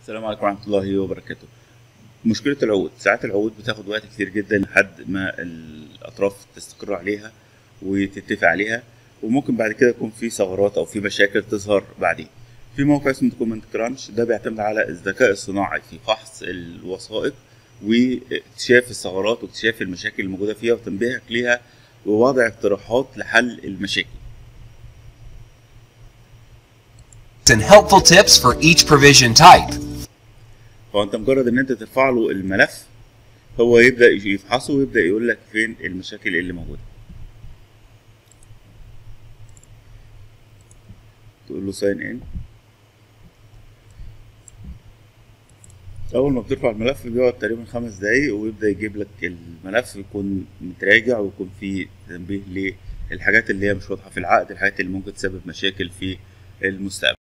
السلام عليكم ورحمة الله وبركاته. مشكلة العقود، ساعات العقود بتاخد وقت كتير جدا لحد ما الأطراف تستقر عليها وتتفق عليها وممكن بعد كده يكون في ثغرات أو في مشاكل تظهر بعدين. في موقع اسمه دوكيمنت كرانش ده بيعتمد على الذكاء الصناعي في فحص الوثائق واكتشاف الثغرات واكتشاف المشاكل الموجودة فيها وتنبيهك ليها ووضع اقتراحات لحل المشاكل. and helpful tips for each provision type. هو انت مجرد ان انت ترفع له الملف هو يبدا يفحصه ويبدا يقول لك فين المشاكل اللي موجوده تقول له ساين ان اول ما بترفع الملف بيقعد تقريبا خمس دقايق ويبدا يجيب لك الملف يكون متراجع ويكون فيه تنبيه للحاجات اللي هي مش واضحه في العقد الحاجات اللي ممكن تسبب مشاكل في المستقبل